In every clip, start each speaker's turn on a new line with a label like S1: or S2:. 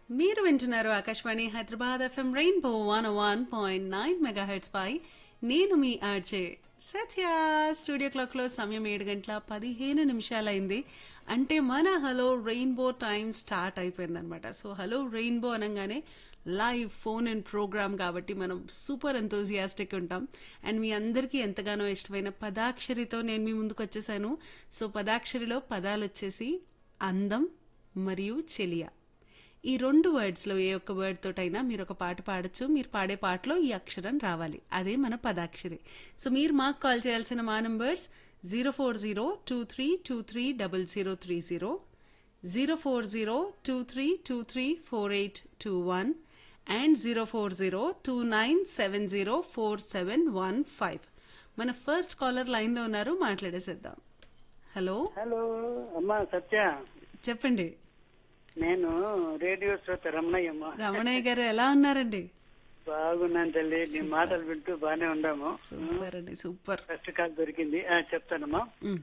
S1: మీరు వింటున్నారు Akashvani Hyderabad FM rainbow one one point nine megahertz పై నేను మీ ఆర్జే సత్య స్టూడియో క్లాక్ లో సమయం ఏడు గంటల పదిహేను నిమిషాలైంది అంటే మన హలో రెయిన్బో టైం స్టార్ట్ అయిపోయిందనమాట సో హలో రెయిన్బో అనగానే లైవ్ ఫోన్ అండ్ ప్రోగ్రామ్ కాబట్టి మనం సూపర్ ఎంతోజియాస్టిక్ ఉంటాం అండ్ మీ అందరికీ ఎంతగానో ఇష్టమైన పదాక్షరితో నేను మీ ముందుకు వచ్చేసాను సో పదాక్షరిలో పదాలు వచ్చేసి అందం మరియు చెలియా ఈ రెండు వర్డ్స్లో ఏ ఒక్క వర్డ్ తోటైనా మీరు ఒక పాట పాడొచ్చు మీరు పాడే పాటలో ఈ అక్షరం రావాలి అదే మన పదాక్షరి సో మీరు మాకు కాల్ చేయాల్సిన మా numbers zero four zero two three two three double zero three zero zero four zero two three two three four eight two one and zero four zero two nine seven zero four seven one five మన first caller లైన్లో ఉన్నారు మాట్లాడేసేద్దాం hello
S2: hello అమ్మా సత్య
S1: చెప్పండి
S2: నేను radio శ్రోత రమణయ్యమ్మ
S1: రమణయ్య గారు ఎలా ఉన్నారండి
S2: బాగున్నాను తల్లి నీ మాటలు వింటూ బానే ఉన్నాము
S1: సూపర్ అండి సూపర్
S2: ఫస్ట్ కాల్ దొరికింది ఆ, చెప్తానమ్మా
S1: ఉమ్.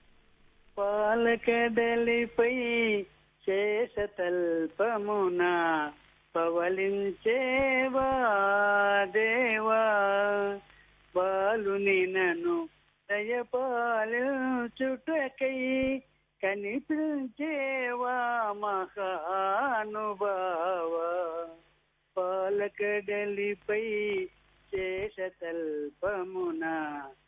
S2: పాలకడలిపై శేషతల్పమున పవలించేవా దేవా బాలుని నన్ను దయపాలించుటకై కనిపించేవా మహానుభావ పాలకడలిపై శేషతల్పమున